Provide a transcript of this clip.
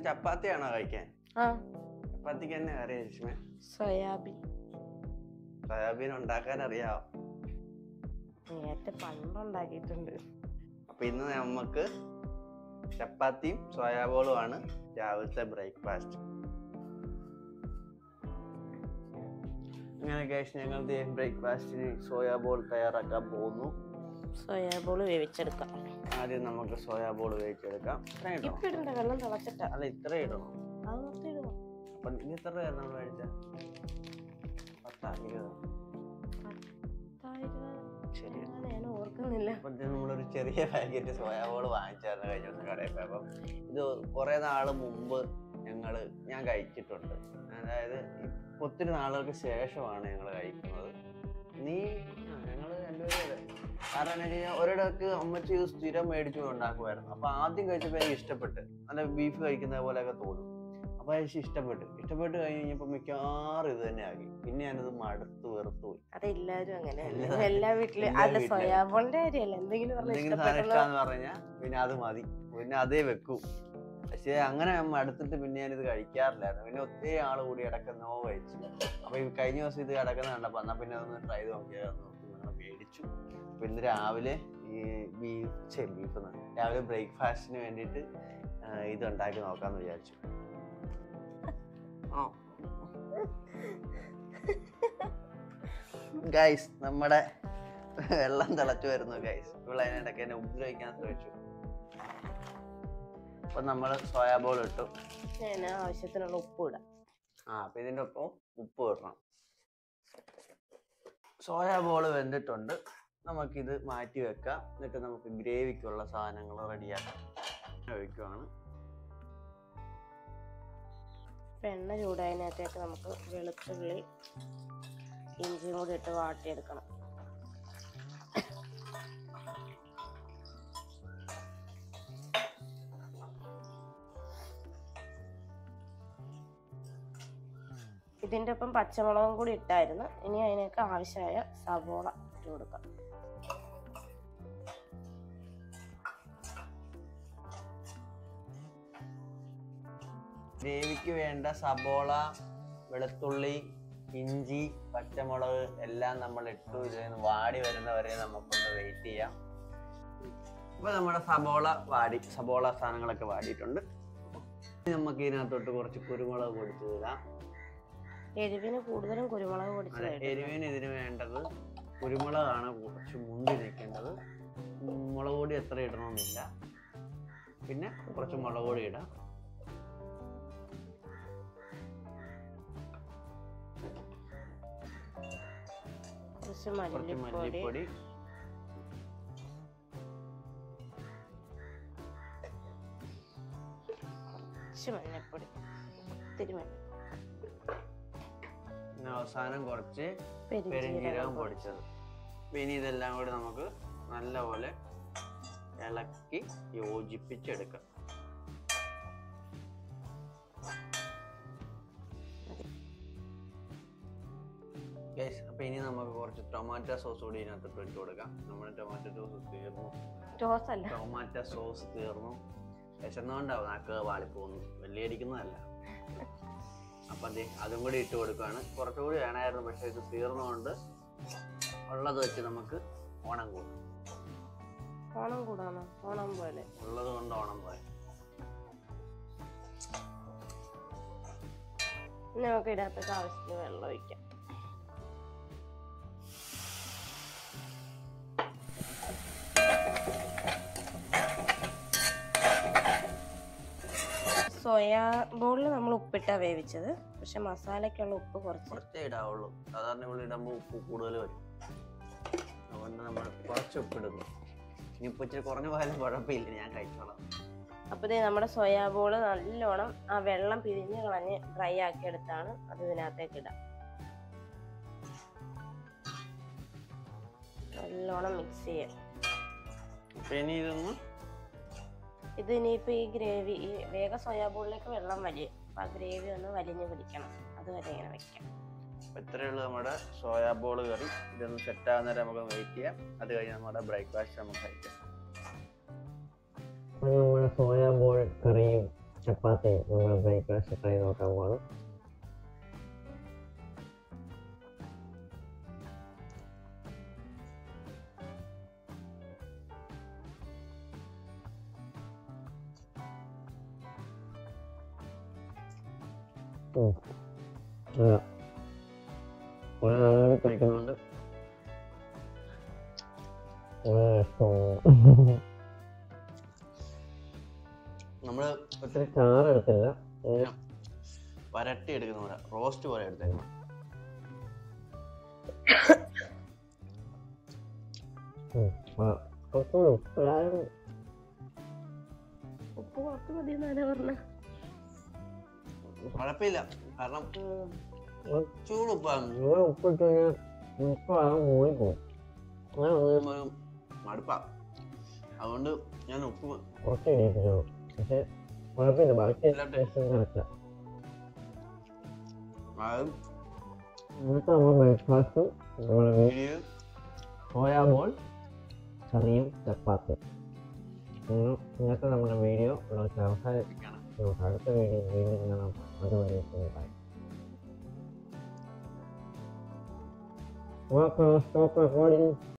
ചപ്പാത്തിയാണോ കഴിക്കാൻ ആ ചപ്പാത്തിക്ക് തന്നെ കറി ലക്ഷ്മി സോയാബീൻ സോയാബീൻ ഉണ്ടാക്കാൻ അറിയാവോ നേരത്തെ പണ്ടുണ്ടാക്കിയിട്ടുണ്ട് അപ്പൊ ഇന്ന് നമുക്ക് ചപ്പാത്തിയും സോയാബോളും ആണ് രാവിലത്തെ ബ്രേക്ക്ഫാസ്റ്റ് അങ്ങനെ കേസ് ഞങ്ങൾ ബ്രേക്ക്ഫാസ്റ്റിന് സോയാബോൾ തയ്യാറാക്കാൻ പോകുന്നു സോയാബോൾ വേവിച്ചെടുക്കാം ആദ്യം നമുക്ക് സോയാബോൾ വേവിച്ചെടുക്കാം ഇത്ര ഇടണോ ഇപ്പൊ ഇടണ്ട വെള്ളം തിളച്ചിട്ടാ അല്ല ഇത്ര ഇടണോ അത് മൊത്തം ഇടണം അപ്പൊ ഇത് ഇത്ര പേര് നമ്മൾ കഴിച്ച പത്താ ഇരുപതോ ശരി അങ്ങനെ ഞാൻ ഓർക്കുന്നില്ല അപ്പൊ ഇത് നമ്മളൊരു ചെറിയ പാക്കറ്റ് സോയാബോൾ വാങ്ങിച്ചായിരുന്നു കഴിഞ്ഞ ദിവസം കടയിൽ പോയപ്പോ ഇത് കുറെ നാള് മുമ്പ് ഞങ്ങള് ഞാൻ കഴിച്ചിട്ടുണ്ട് അതായത് ഇപ്പൊ ഒത്തിരി നാളുകൾക്ക് ശേഷമാണ് ഞങ്ങൾ കഴിക്കുന്നത് നീ ആ, ഞങ്ങള് രണ്ടുപേരും കാരണം എന്താ വെച്ചാൽ ഒരിടക്ക് അമ്മച്ചി ഇത് സ്ഥിരം മേടിച്ചു ഉണ്ടാക്കുമായിരുന്നു അപ്പൊ ആദ്യം കഴിച്ചപ്പോ എനിക്ക് ഇഷ്ടപ്പെട്ട് നല്ല ബീഫ് കഴിക്കുന്ന പോലെയൊക്കെ തോന്നും അപ്പൊ എനിക്ക് ഇഷ്ടപ്പെട്ടു ഇഷ്ടപ്പെട്ട് കഴിഞ്ഞ് കഴിഞ്ഞപ്പോ മിക്കവാറും ഇത് തന്നെ ആക്കി പിന്നെ ഞാനത് മടുത്ത് വെറുത്തു പോയി അതെല്ലാരും അങ്ങനെ എല്ലാ- എല്ലാ വീട്ടിലും എല്ലാ അല്ല വീട്ടിലും. സോയാബോളിന്റെ കാര്യമല്ല എന്തെങ്കിലും പറഞ്ഞ എന്തെങ്കിലും സാധനം ഇഷ്ടപ്പെട്ടല്ലോ ഇഷ്ടാന്ന് പറഞ്ഞാൽ പിന്നെ അത് മതി പിന്നെ അതേ വെക്കൂ പക്ഷെ അങ്ങനെ അടുത്തിട്ട് പിന്നെ ഞാനിത് കഴിക്കാറില്ലായിരുന്നു പിന്നെ ഒത്തിരി ആൾ കൂടി ഇടക്കുന്നോ കഴിച്ചു അപ്പൊ ഈ കഴിഞ്ഞ ദിവസം ഇത് കിടക്കുന്ന കണ്ടപ്പോ എന്നാ പിന്നെ ഒന്ന് ട്രൈ ചെയ്ത് നോക്കിയായിരുന്നു ഞങ്ങൾ മേടിച്ചു അപ്പൊ ഇന്ന് രാവിലെ ഈ ബീഫ് ബീഫ് രാവിലെ ബ്രേക്ക്ഫാസ്റ്റിന് വേണ്ടിയിട്ട് ആ, ഇത് ഉണ്ടാക്കി നോക്കാന്ന് വിചാരിച്ചു ഗൈസ് നമ്മുടെ വെള്ളം തിളച്ചു വരുന്നു ഗൈസ് ഇവിടെ അതിനിടയ്ക്ക് എന്നെ ഉപദ്രവിക്കാൻ ശ്രമിച്ചു അപ്പൊ നമ്മള് സോയാബോൾ ഇട്ടു ഞാൻ ആവശ്യത്തിനുള്ള ഉപ്പ് ഇടാം ആ അപ്പൊ ഇതിന്റെ ഒപ്പം ഉപ്പ് ഇടണം സോയാബോൾ വെന്തിട്ടുണ്ട് നമുക്കിത് മാറ്റി വെക്കാം എന്നിട്ട് നമുക്ക് ഗ്രേവിക്കുള്ള സാധനങ്ങൾ റെഡിയാക്കാം ഒഴിക്കുവാണ് ഇപ്പൊ എണ്ണ ചൂടായതിനകത്തേക്ക് നമുക്ക് വെളുത്തുള്ളി ഇഞ്ചിയും കൂടി ഇട്ട് വാട്ടിയെടുക്കണം ഇതിൻ്റെ ഒപ്പം പച്ചമുളകും കൂടി ഇട്ടായിരുന്നു ഇനി അതിനൊക്കെ ആവശ്യമായ സവോള ഇട്ട് കൊടുക്കാം ഗ്രേവിക്ക് വേണ്ട സബോള വെളുത്തുള്ളി ഇഞ്ചി പച്ചമുളക് എല്ലാം നമ്മൾ ഇട്ടു ഇതിന് വാടി വരുന്നവരെ നമുക്കൊന്ന് വെയിറ്റ് ചെയ്യാം ഇപ്പൊ നമ്മുടെ സബോള വാടി സബോള സാധനങ്ങളൊക്കെ വാടിയിട്ടുണ്ട് ഇനി നമുക്ക് ഇതിനകത്തോട്ട് കുറച്ച് കുരുമുളക് പൊടിച്ചു തരാം എരിവിന് കൂടുതലും കുരുമുളക് അതെ, പൊടിച്ചതായിട്ട് എരിവിന് ഇതിന് വേണ്ടത് കുരുമുളകാണ് കുറച്ച് മുന്തി നിൽക്കേണ്ടത് ഉം, മുളക് പൊടി എത്ര ഇടണമെന്നില്ല പിന്നെ കുറച്ച് മുളക് പൊടി ഇടാം കുറച്ച് കുറച്ച് മല്ലിപ്പൊടി മല്ലിപ്പൊടി കുറച്ച് മഞ്ഞൾപ്പൊടി ഒത്തിരി മഞ്ഞൾ പിന്നെ അവസാനം കുറച്ച് പെരുംജീരകം പെരുംജീരകം പൊടി. പൊടിച്ചത് അപ്പൊ ഇനി ഇതെല്ലാം കൂടി നമുക്ക് നല്ലപോലെ ഇളക്കി യോജിപ്പിച്ചെടുക്കാം Guys, അപ്പൊ ഇനി നമുക്ക് കുറച്ച് ടൊമാറ്റോ സോസ് കൂടി ഇതിനകത്ത് ഇട്ട് കൊടുക്കാം നമ്മുടെ ടൊമാറ്റോ സോസ് തീർന്നു ടോസ് അല്ല ടൊമാറ്റോ സോസ് തീർന്നു വിശന്നുകൊണ്ടാവും നാക്ക് വാളിപ്പോകുന്നു വലിയ അടിക്കുന്നതല്ല അപ്പം ദേ അതും കൂടി ഇട്ട് കൊടുക്കുകയാണ് കുറച്ചുകൂടി വേണമായിരുന്നു പക്ഷേ ഇത് തീർന്നുകൊണ്ട് ഉള്ളത് വെച്ച് നമുക്ക് ഓണം കൂടാം ഓണം കൂടാണോ ഓണം പോലെ ഉള്ളത് കൊണ്ട് ഓണം പോയി ഇനി നമുക്ക് ഇതിനകത്തേക്ക് ആവശ്യത്തിന് വെള്ളം ഒഴിക്കാം സോയാ ബോളിൽ നമ്മൾ ഉപ്പിട്ടാ വേവിച്ചത് പക്ഷെ മസാലയ്ക്കുള്ള ഉപ്പ് കുറച്ച് കുറച്ചേ ഇടാവുള്ളൂ സാധാരണ ഇവിടെ ഇടുമ്പോൾ ഉപ്പ് കൂടുതൽ വരും അതുകൊണ്ട് നമ്മൾ കുറച്ച് ഉപ്പ് ഇടുന്നു ഇനി ഇപ്പൊ ഇച്ചിരി കുറഞ്ഞ പോയാലും കുഴപ്പമില്ല ഞാൻ കഴിച്ചോളാം അപ്പോൾ ദേ നമ്മുടെ സോയാ ബോൾ നല്ലോണം ആ വെള്ളം പിഴിഞ്ഞ് കളഞ്ഞ് ഡ്രൈ ആക്കി എടുത്താണ് അത് ഇതിനകത്തേക്ക് ഇടാം നല്ലോണം മിക്സ് ചെയ്യാം അപ്പൊ ഇനി ഇതൊന്ന് ഇത് ഇനിയിപ്പോൾ ഈ ഗ്രേവി ഈ വേഗം സോയാ ബോളിലേക്ക് വെള്ളം വലിയും അപ്പം ആ ഗ്രേവി ഒന്ന് വലിഞ്ഞ് പിടിക്കണം അതുവരെ ഇങ്ങനെ വെക്കാം അപ്പൊ ഇത്രയേ ഉള്ളൂ നമ്മുടെ സോയാ ബോൾ കറി ഇതൊന്ന് സെറ്റ് ആകുന്നവരെ നമുക്ക് വെയിറ്റ് ചെയ്യാം അത് കഴിഞ്ഞ് നമ്മുടെ ബ്രേക്ക്ഫാസ്റ്റ് നമുക്ക് കഴിക്കാം നമ്മുടെ സോയാ ബോൾ കറിയും ചപ്പാത്തി നമ്മൾ ബ്രേക്ക്ഫാസ്റ്റ് ട്രൈ നോക്കാൻ പോകണം കുറേ നാളുകൾ കഴിക്കുന്നുണ്ട് വളരെ ഇഷ്ടമാണ് നമ്മള് ഒത്തിരി ചാറെടുത്തില്ല ഇങ്ങനെ വരട്ടി എടുക്കുന്ന പോലെ റോസ്റ്റ് പോലെ എടുത്തേക്കണം ഉം. ആ, കുറച്ചുകൂടി ഉപ്പിടാനും ഉപ്പ് കുറച്ച് മതി എന്നാണ് പറഞ്ഞ കുഴപ്പമില്ല കാരണം ചൂട് ഉപ്പാണ് ഇവിടെ ഉപ്പിട്ട് കഴിഞ്ഞാൽ ഉപ്പ് ആകെ മൂളിപ്പോകും അങ്ങനെ ഒന്ന് ഒരു മടുപ്പാ അതുകൊണ്ട് ഞാൻ ഉപ്പ് കുറച്ച് ഇടിയിപ്പിച്ചു പക്ഷെ കുഴപ്പമില്ല ബാക്കി എല്ലാം ടേസ്റ്റ് കറക്റ്റാ അതും ഇന്നത്തെ നമ്മുടെ ബ്രേക്ക്ഫാസ്റ്റ് നമ്മുടെ ഇനിയും സോയാ ബോൾ കറിയും ചപ്പാത്തി ഇന്ന് ഇന്നത്തെ നമ്മുടെ വീഡിയോ ഇവിടെ വെച്ച് അവസാനിപ്പിക്കുകയാണ് നമുക്ക് അടുത്ത വീഡിയോ വീണ്ടും കാണാം അതുവരെ ബൈ Welcome, stop recording.